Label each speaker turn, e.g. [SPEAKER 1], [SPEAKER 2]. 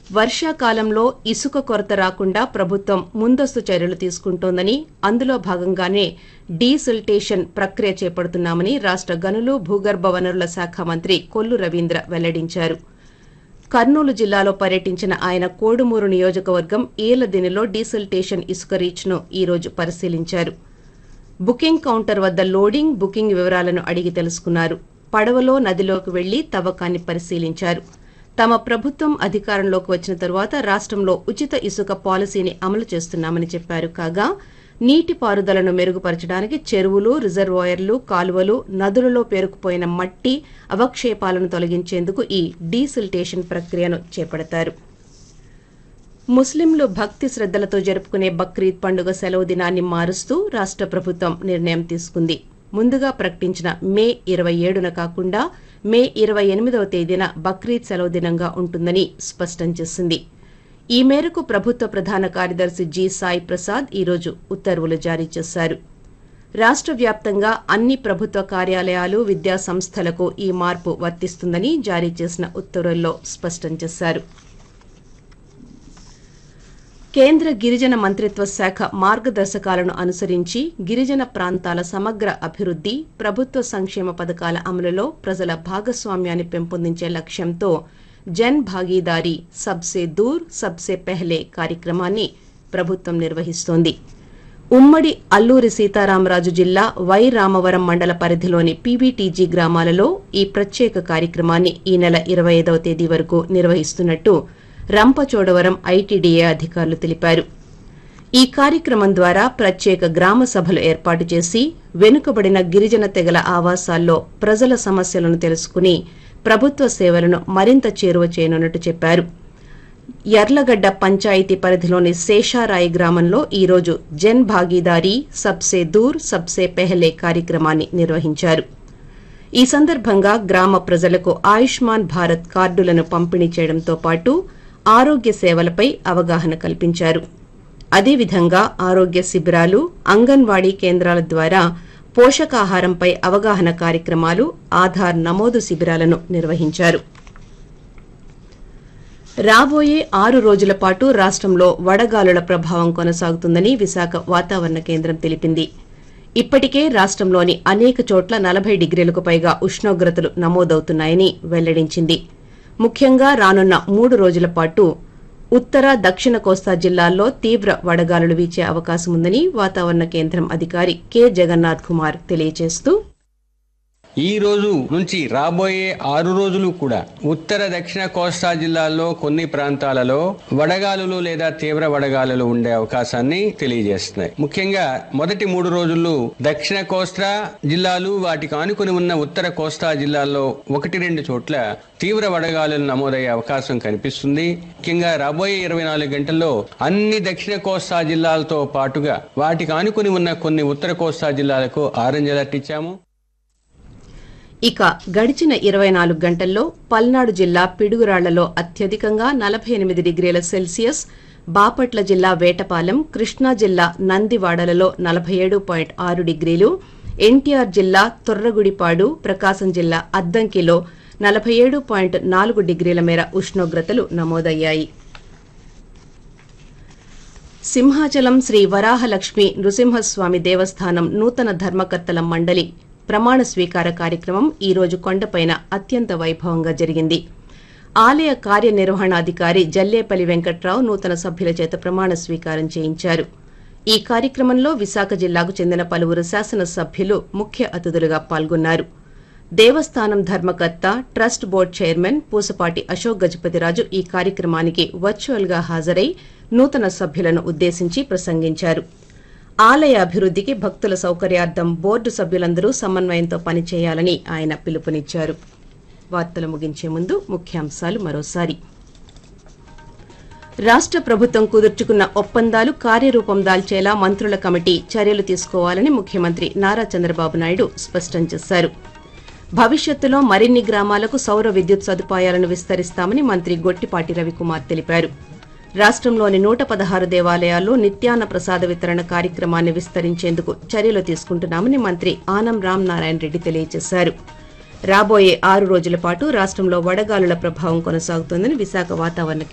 [SPEAKER 1] వర్షాకాలంలో ఇసుక కొరత రాకుండా ప్రభుత్వం ముందస్తు చర్యలు తీసుకుంటోందని అందులో భాగంగానే డీసిల్టేషన్ ప్రక్రియ చేపడుతున్నామని రాష్ట గనులు భూగర్భ వనరుల శాఖ మంత్రి కొల్లు రవీంద్ర వెల్లడించారు కర్నూలు జిల్లాలో పర్యటించిన ఆయన కోడుమూరు నియోజకవర్గం ఈలదినిలో డీసిల్టేషన్ ఇసుక రీచ్ను ఈ రోజు పరిశీలించారు బుకింగ్ కౌంటర్ వద్ద లోడింగ్ బుకింగ్ వివరాలను అడిగి తెలుసుకున్నారు పడవలో నదిలోకి వెళ్లి తవ్వకాన్ని పరిశీలించారు తమ ప్రభుత్వం అధికారంలోకి వచ్చిన తరువాత రాష్టంలో ఉచిత ఇసుక పాలసీని అమలు చేస్తున్నామని చెప్పారు కాగా నీటిపారుదలను మెరుగుపరచడానికి చెరువులు రిజర్వాయర్లు కాలువలు నదులలో పేరుకుపోయిన మట్టి అవక్షేపాలను తొలగించేందుకు ఈ డీసిల్టేషన్ ప్రక్రియను చేపడతారు ముస్లింలు భక్తి శ్రద్దలతో జరుపుకునే బక్రీద్ పండుగ సెలవు దినాన్ని మారుస్తూ రాష్ట ప్రభుత్వం నిర్ణయం తీసుకుంది ముందుగా ప్రకటించిన మే ఇరవై ఏడున కాకుండా మే ఇరవై ఎనిమిదవ తేదీన బక్రీద్ సెలవు దినంగా ఉంటుందని స్పష్టం చేసింది ఈ మేరకు ప్రభుత్వ ప్రధాన కార్యదర్శి జి సాయి ప్రసాద్ ఈరోజు ఉత్తర్వులు జారీ చేశారు రాష్ట వ్యాప్తంగా అన్ని ప్రభుత్వ కార్యాలయాలు విద్యా సంస్థలకు ఈ మార్పు వర్తిస్తుందని జారీ చేసిన ఉత్తర్వుల్లో స్పష్టం చేశారు కేంద్ర గిరిజన మంత్రిత్వ శాఖ మార్గదర్శకాలను అనుసరించి గిరిజన ప్రాంతాల సమగ్ర అభివృద్ది ప్రభుత్వ సంక్షేమ పథకాల అమలులో ప్రజల భాగస్వామ్యాన్ని పెంపొందించే లక్ష్యంతో జన్ భాగీదారీ సబ్సే దూర్ సబ్సే పెహ్లే కార్యక్రమాన్ని ప్రభుత్వం నిర్వహిస్తోంది ఉమ్మడి అల్లూరి సీతారామరాజు జిల్లా వై రామవరం మండల పరిధిలోని పీవీటీజీ గ్రామాలలో ఈ ప్రత్యేక కార్యక్రమాన్ని ఈ నెల ఇరవై ఐదవ తేదీ వరకు నిర్వహిస్తున్నట్టు రంపచోడవరం ఐటీడీఏ అధికారులు తెలిపారు ఈ కార్యక్రమం ద్వారా ప్రత్యేక గ్రామ సభలు ఏర్పాటు చేసి వెనుకబడిన గిరిజన తెగల ఆవాసాల్లో ప్రజల సమస్యలను తెలుసుకుని ప్రభుత్వ సేవలను మరింత చేరువ చేయనున్నట్టు చెప్పారు యర్లగడ్డ పంచాయతీ పరిధిలోని శేషారాయి గ్రామంలో ఈరోజు జన్ భాగీదారీ సబ్సే దూర్ సబ్సే పెహలే కార్యక్రమాన్ని నిర్వహించారు ఈ సందర్భంగా గ్రామ ప్రజలకు ఆయుష్మాన్ భారత్ కార్డులను పంపిణీ చేయడంతో పాటు ఆరోగ్య సేవలపై అవగాహన కల్పించారు అదేవిధంగా ఆరోగ్య శిబిరాలు అంగన్వాడీ కేంద్రాల ద్వారా పోషకాహారంపై అవగాహన కార్యక్రమాలు ఆధార్ నమోదు శిబిరాలను నిర్వహించారు రాబోయే ఆరు రోజుల పాటు రాష్టంలో వడగాలుల ప్రభావం కొనసాగుతుందని విశాఖ వాతావరణ కేంద్రం తెలిపింది ఇప్పటికే రాష్టంలోని అనేక చోట్ల నలభై డిగ్రీలకు పైగా ఉష్ణోగ్రతలు నమోదవుతున్నాయని వెల్లడించింది ముఖ్యంగా రానున్న మూడు రోజుల పాటు ఉత్తర దక్షిణ కోస్తా జిల్లాల్లో తీవ్ర వడగాలులు వీచే అవకాశం ఉందని వాతావరణ కేంద్రం అధికారి కె జగన్నాథ్ కుమార్ తెలియజేస్తూ
[SPEAKER 2] ఈ రోజు నుంచి రాబోయే ఆరు రోజులు కూడా ఉత్తర దక్షిణ కోస్తా జిల్లాల్లో కొన్ని ప్రాంతాలలో వడగాలులు లేదా తీవ్ర వడగాలులు ఉండే అవకాశాన్ని తెలియజేస్తున్నాయి ముఖ్యంగా మొదటి మూడు రోజుల్లో దక్షిణ కోస్తా జిల్లాలు వాటికి ఆనుకుని ఉన్న ఉత్తర కోస్తా జిల్లాల్లో ఒకటి రెండు చోట్ల తీవ్ర వడగాలులు నమోదయ్యే అవకాశం కనిపిస్తుంది ముఖ్యంగా రాబోయే ఇరవై నాలుగు గంటల్లో అన్ని దక్షిణ కోస్తా జిల్లాలతో పాటుగా వాటికి ఆనుకుని ఉన్న కొన్ని ఉత్తర కోస్తా జిల్లాలకు ఆరెంజ్ అలర్ట్ ఇచ్చాము
[SPEAKER 1] ఇక గడిచిన ఇరవై నాలుగు గంటల్లో పల్నాడు జిల్లా పిడుగురాళ్లలో అత్యధికంగా నలభై ఎనిమిది డిగ్రీల సెల్సియస్ బాపట్ల జిల్లా వేటపాలెం కృష్ణా జిల్లా నందివాడలలో నలభై ఏడు పాయింట్ ఆరు డిగ్రీలు ఎన్టీఆర్ జిల్లా తొర్రగుడిపాడు ప్రకాశం జిల్లా అద్దంకిలో నలభై ఏడు పాయింట్ నాలుగు డిగ్రీల మేర ఉష్ణోగ్రతలు నమోదయ్యాయి సింహాచలం శ్రీ వరాహలక్ష్మి నృసింహస్వామి దేవస్థానం నూతన ధర్మకర్తల మండలి ప్రమాణ స్వీకార కార్యక్రమం ఈ రోజు కొండపైన అత్యంత వైభవంగా జరిగింది ఆలయ కార్యనిర్వహణాధికారి జల్లేపల్లి వెంకట్రావు నూతన సభ్యుల చేత ప్రమాణ స్వీకారం చేయించారు ఈ కార్యక్రమంలో విశాఖ జిల్లాకు చెందిన పలువురు శాసనసభ్యులు ముఖ్య అతిథులుగా పాల్గొన్నారు దేవస్థానం ధర్మకర్త trust board chairman Pusapati Ashok Gajapathiraju ఈ కార్యక్రమానికి వర్చువల్ గా హాజరై నూతన సభ్యులను ఉద్దేశించి ప్రసంగించారు ఆలయ అభివృద్ధికి భక్తుల సౌకర్యార్థం బోర్డు సభ్యులందరూ సమన్వయంతో పనిచేయాలని ఆయన పిలుపునిచ్చారు వార్తలు ముగించే ముందు ముఖ్యాంశాలు మరోసారి రాష్ట ప్రభుత్వం కుదుర్చుకున్న ఒప్పందాలు కార్యరూపం దాల్చేలా మంత్రుల కమిటీ చర్యలు తీసుకోవాలని ముఖ్యమంత్రి నారా చంద్రబాబు నాయుడు స్పష్టం చేశారు భవిష్యత్తులో మరిన్ని గ్రామాలకు సౌర విద్యుత్ సదుపాయాలను విస్తరిస్తామని మంత్రి గొట్టిపాటి రవికుమార్ తెలిపారు రాష్టంలోని నూట పదహారు దేవాలయాల్లో నిత్యాన్న ప్రసాద వితరణ కార్యక్రమాన్ని విస్తరించేందుకు చర్యలు తీసుకుంటున్నామని మంత్రి ఆనం రామ్ నారాయణ రెడ్డి తెలియజేశారు రాబోయే ఆరు రోజుల పాటు రాష్టంలో వడగాలుల ప్రభావం కొనసాగుతోందని విశాఖ వాతావరణ